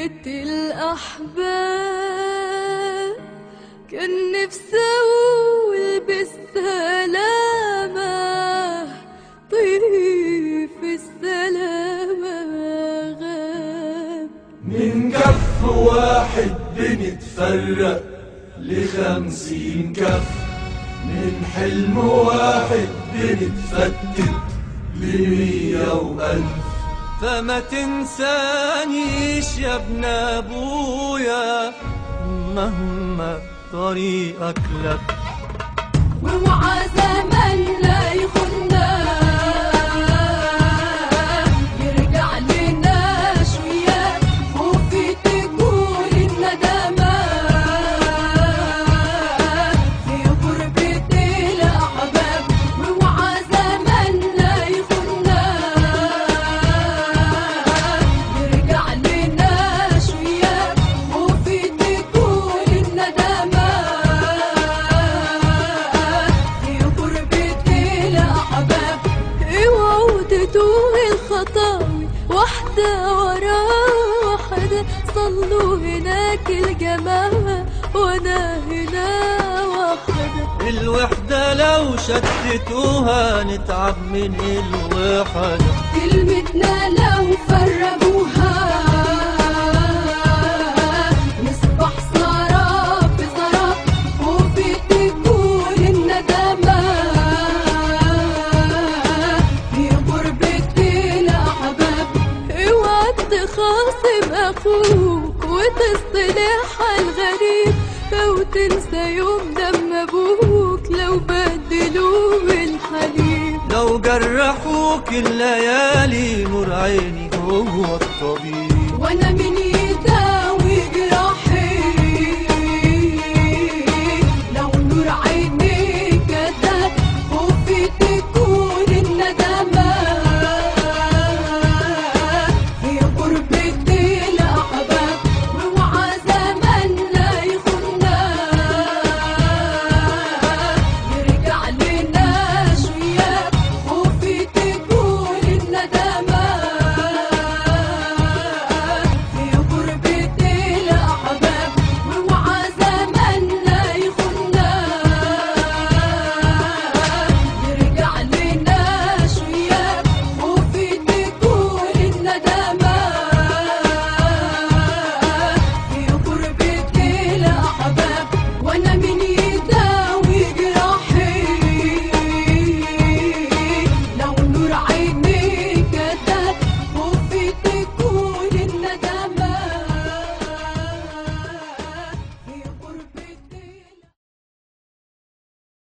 غربة الأحباب كان نفسي أقول بالسلامة طيف السلامة غاب من كف واحد بنتفرق لخمسين كف من حلم واحد بنتفتت لمية وألف فما تنسانيش يا ابن ابويا مهما طريقك لف واوعى زمن لا يخنا يرجع لنا شوية وفي تقول الندامة في غربة الأحباب واوعى زمن لا يخنا يرجع لنا شوية وفي تقول الندامة في غربة الأحباب اوعوا تتوه الخطاوي واحدة ورا واحدة صلوا هناك الجماعة وأنا هنا واحدة الوحدة لو شتتوها نتعب من الوحدة كلمتنا لو فرقوها نصبح سراب بسراب وفي تكون الندامة في غربة الأحباب اوعى تخاصم أخوك وتصطلح على الغريب أو تنسى يوم دم أبوك لو بدلوه الحليب لو جرحوك الليالي نور عيني هو الطبيب